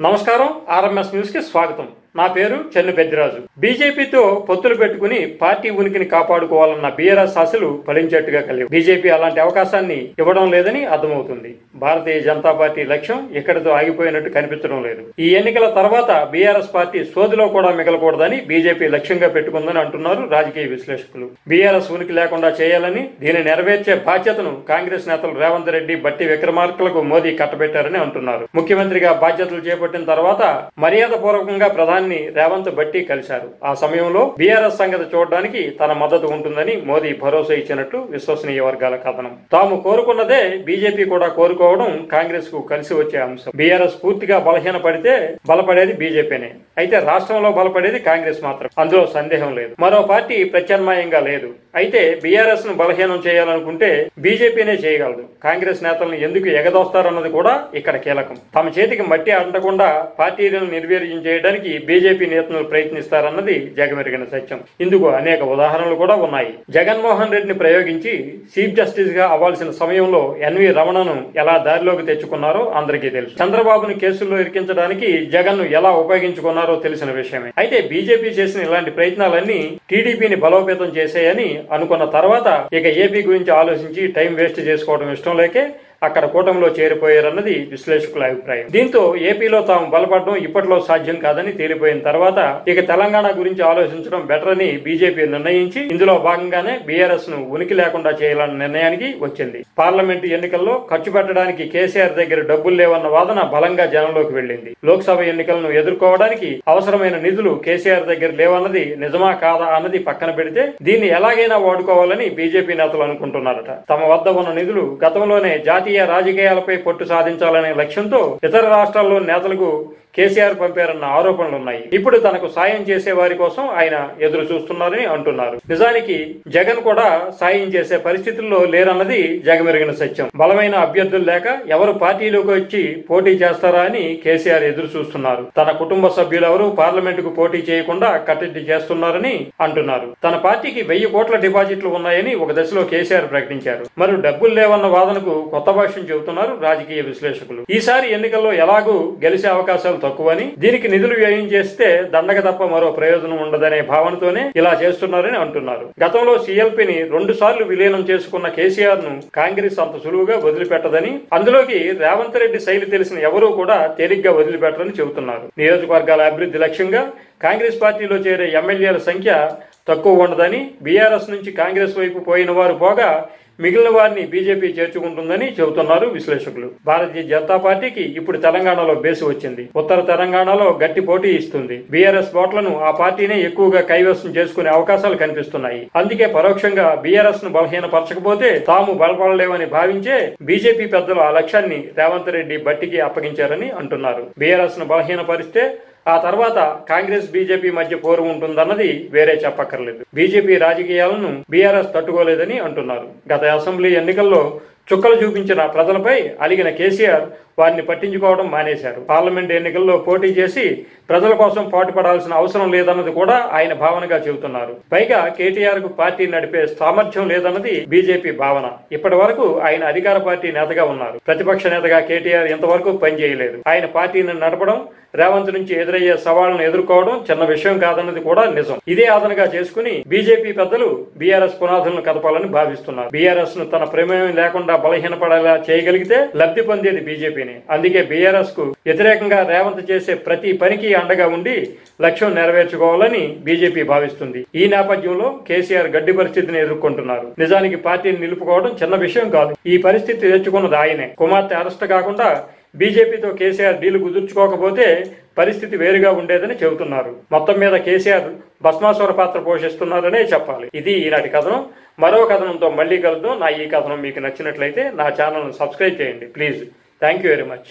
నమస్కారం RMS news కి స్వాగతం నా పేరు చెన్ను పెద్దిరాజు బీజేపీతో పొత్తులు పెట్టుకుని పార్టీ ఉనికిని కాపాడుకోవాలన్న బీఆర్ఎస్ ఆశలు ఫలించేట్టుగా కలిగి బీజేపీ అలాంటి అవకాశాన్ని ఇవ్వడం లేదని అర్థమవుతుంది భారతీయ జనతా పార్టీ లక్ష్యం ఇక్కడితో ఆగిపోయినట్టు కనిపించడం లేదు ఈ ఎన్నికల తర్వాత బీఆర్ఎస్ పార్టీ సోదిలో కూడా మిగలకూడదని బీజేపీ లక్ష్యంగా పెట్టుకుందని అంటున్నారు రాజకీయ విశ్లేషకులు బీఆర్ఎస్ ఉనికి లేకుండా చేయాలని దీన్ని నెరవేర్చే బాధ్యతను కాంగ్రెస్ నేతలు రేవంత్ రెడ్డి బట్టి విక్రమార్కలకు మోదీ కట్టబెట్టారని అంటున్నారు ముఖ్యమంత్రిగా బాధ్యతలు చేపట్టిన తర్వాత మర్యాద పూర్వకంగా ప్రధాని రేవంత్ బట్టి కలిశారు ఆ సమయంలో బీఆర్ఎస్ సంగతి చూడడానికి తన మద్దతు ఉంటుందని మోదీ భరోసా ఇచ్చినట్టు విశ్వసనీయ వర్గాల కథనం తాము కోరుకున్నదే బీజేపీ కూడా కోరుకోవడం కాంగ్రెస్ కు కలిసి వచ్చే అంశం బీఆర్ఎస్ పూర్తిగా బలహీన పడితే బలపడేది బీజేపీనే అయితే రాష్ట్రంలో బలపడేది కాంగ్రెస్ మాత్రం అందులో సందేహం లేదు మరో పార్టీ ప్రత్యామ్నాయంగా లేదు అయితే బీఆర్ఎస్ ను బలహీనం చేయాలనుకుంటే బీజేపీనే చేయగలదు కాంగ్రెస్ నేతలను ఎందుకు ఎగదోస్తారన్నది కూడా ఇక్కడ కీలకం తమ చేతికి మట్టి అంటకుండా పార్టీలను నిర్వీర్యం చేయడానికి బీజేపీ నేతలు ప్రయత్నిస్తారన్నది జగమెరిగిన సత్యం ఇందుకు అనేక ఉదాహరణలు కూడా ఉన్నాయి జగన్మోహన్ రెడ్డిని ప్రయోగించి చీఫ్ జస్టిస్ గా అవ్వాల్సిన సమయంలో ఎన్వి రమణను ఎలా దారిలోకి తెచ్చుకున్నారో అందరికీ తెలుసు చంద్రబాబును కేసుల్లో ఇరికించడానికి జగన్ ను ఎలా ఉపయోగించుకున్నారో తెలిసిన విషయమే అయితే బీజేపీ చేసిన ఇలాంటి ప్రయత్నాలన్నీ టీడీపీని బలోపేతం చేశాయని అనుకున్న తర్వాత ఇక ఏపీ గురించి ఆలోచించి టైం వేస్ట్ చేసుకోవడం ఇష్టం లేకే అక్కడ కూటమిలో చేరిపోయారన్నది విశ్లేషకుల అభిప్రాయం దీంతో ఏపీలో తాము బలపడడం ఇప్పట్లో సాధ్యం కాదని తేలిపోయిన తర్వాత ఇక తెలంగాణ గురించి ఆలోచించడం బెటర్ అని బీజేపీ నిర్ణయించి ఇందులో భాగంగానే బీఆర్ఎస్ ను ఉనికి లేకుండా చేయాలన్న నిర్ణయానికి వచ్చింది పార్లమెంటు ఎన్నికల్లో ఖర్చు పెట్టడానికి కేసీఆర్ దగ్గర డబ్బులు లేవన్న వాదన బలంగా జనంలోకి వెళ్ళింది లోక్సభ ఎన్నికలను ఎదుర్కోవడానికి అవసరమైన నిధులు కేసీఆర్ దగ్గర లేవన్నది నిజమా కాదా అన్నది పక్కన పెడితే దీన్ని ఎలాగైనా వాడుకోవాలని బీజేపీ నేతలు అనుకుంటున్నారట తమ వద్ద ఉన్న నిధులు గతంలోనే జాతీయ రాజకీయాలపై పట్టు సాధించాలనే లక్ష్యంతో ఇతర రాష్ట్రాల్లో నేతలకు కేసీఆర్ పంపారన్న ఆరోపణలున్నాయి ఇప్పుడు తనకు సాయం చేసే వారి కోసం ఆయన ఎదురు చూస్తున్నారని అంటున్నారు నిజానికి జగన్ కూడా సాయం చేసే పరిస్థితుల్లో లేరన్నది జగమెరిగిన సత్యం బలమైన అభ్యర్థులు లేక ఎవరు పార్టీలోకి వచ్చి పోటీ చేస్తారా అని కేసీఆర్ ఎదురు చూస్తున్నారు తన కుటుంబ సభ్యులెవరూ పార్లమెంటుకు పోటీ చేయకుండా కట్టడి చేస్తున్నారని అంటున్నారు తన పార్టీకి వెయ్యి కోట్ల డిపాజిట్లు ఉన్నాయని ఒక దశలో కేసీఆర్ ప్రకటించారు మరి డబ్బులు లేవన్న వాదనకు కొత్త భాష్యం చెబుతున్నారు రాజకీయ విశ్లేషకులు ఈసారి ఎన్నికల్లో ఎలాగూ గెలిచే అవకాశాలు తక్కువని దీనికి నిధులు వ్యయం చేస్తే దండగ తప్ప మరో ప్రయోజనం ఉండదనే భావనతోనే ఇలా చేస్తున్నారని అంటున్నారు గతంలో సీఎల్పీని రెండు సార్లు విలీనం చేసుకున్న కేసీఆర్ ను కాంగ్రెస్ అంత సులువుగా వదిలిపెట్టదని అందులోకి రేవంత్ రెడ్డి శైలి తెలిసిన ఎవరూ కూడా తేలిగ్గా వదిలిపెట్టరని చెబుతున్నారు నియోజకవర్గాల అభివృద్ధి లక్ష్యంగా కాంగ్రెస్ పార్టీలో చేరే ఎమ్మెల్యేల సంఖ్య తక్కువ ఉండదని బీఆర్ఎస్ నుంచి కాంగ్రెస్ వైపు పోయిన వారు పోగా మిగిలిన వారిని బీజేపీ చేర్చుకుంటుందని చెబుతున్నారు విశ్లేషకులు భారతీయ జనతా పార్టీకి ఇప్పుడు తెలంగాణలో బేసి వచ్చింది ఉత్తర తెలంగాణలో గట్టి పోటీ ఇస్తుంది బీఆర్ఎస్ ఓట్లను ఆ పార్టీనే ఎక్కువగా కైవసం చేసుకునే అవకాశాలు కనిపిస్తున్నాయి అందుకే పరోక్షంగా బీఆర్ఎస్ ను బలహీనపరచకపోతే తాము బలపడలేమని భావించే బీజేపీ పెద్దలు ఆ లక్ష్యాన్ని రేవంత్ రెడ్డి బట్టికి అప్పగించారని అంటున్నారు బీఆర్ఎస్ ను బలహీనపరిస్తే ఆ తర్వాత కాంగ్రెస్ బీజేపీ మధ్య పోరు ఉంటుందన్నది వేరే చెప్పక్కర్లేదు బీజేపీ రాజకీయాలను బీఆర్ఎస్ తట్టుకోలేదని అంటున్నారు గత అసెంబ్లీ ఎన్నికల్లో చుక్కలు చూపించిన ప్రజలపై అలిగిన కేసీఆర్ వారిని పట్టించుకోవడం మానేశారు పార్లమెంట్ ఎన్నికల్లో పోటీ చేసి ప్రజల కోసం పాటుపడాల్సిన అవసరం లేదన్నది కూడా ఆయన భావనగా చెబుతున్నారు పైగా కేటీఆర్ కు పార్టీ నడిపే సామర్థ్యం లేదన్నది బీజేపీ భావన ఇప్పటి వరకు ఆయన అధికార పార్టీ నేతగా ఉన్నారు ప్రతిపక్ష నేతగా కేటీఆర్ ఇంతవరకు పనిచేయలేదు ఆయన పార్టీని నడపడం రేవంత్ నుంచి ఎదురయ్యే సవాళ్లను ఎదుర్కోవడం చిన్న విషయం కాదన్నది కూడా నిజం ఇదే ఆదనగా చేసుకుని బీజేపీ పెద్దలు బీఆర్ఎస్ పునాదులను కదపాలని భావిస్తున్నారు బీఆర్ఎస్ ను తన ప్రమేయం లేకుండా బలహీనపడేలా చేయగలిగితే లబ్ధి పొందేది బీజేపీని అందుకే బీఆర్ఎస్ కు వ్యతిరేకంగా రేవంత్ చేసే ప్రతి పనికి అండగా ఉండి లక్ష్యం నెరవేర్చుకోవాలని బీజేపీ భావిస్తుంది ఈ నేపథ్యంలో కేసీఆర్ గడ్డి పరిస్థితిని ఎదుర్కొంటున్నారు నిజానికి పార్టీని నిలుపుకోవడం చిన్న విషయం కాదు ఈ పరిస్థితి తెచ్చుకున్నది ఆయనే కుమార్తె అరెస్ట్ కాకుండా బీజేపీతో కేసీఆర్ డీలు కుదుర్చుకోకపోతే పరిస్థితి వేరుగా ఉండేదని చెబుతున్నారు మొత్తం మీద కేసీఆర్ భస్మాసుర పాత్ర పోషిస్తున్నారనే చెప్పాలి ఇది ఈనాటి కథనం మరో కథనంతో మళ్ళీ కలుద్దాం నా ఈ కథనం మీకు నచ్చినట్లయితే నా ఛానల్ను సబ్స్క్రైబ్ చేయండి please thank you very much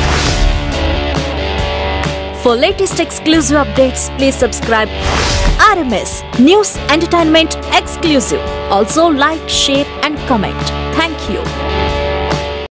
For latest exclusive updates, please subscribe RMS News Entertainment Exclusive. Also like, share and comment.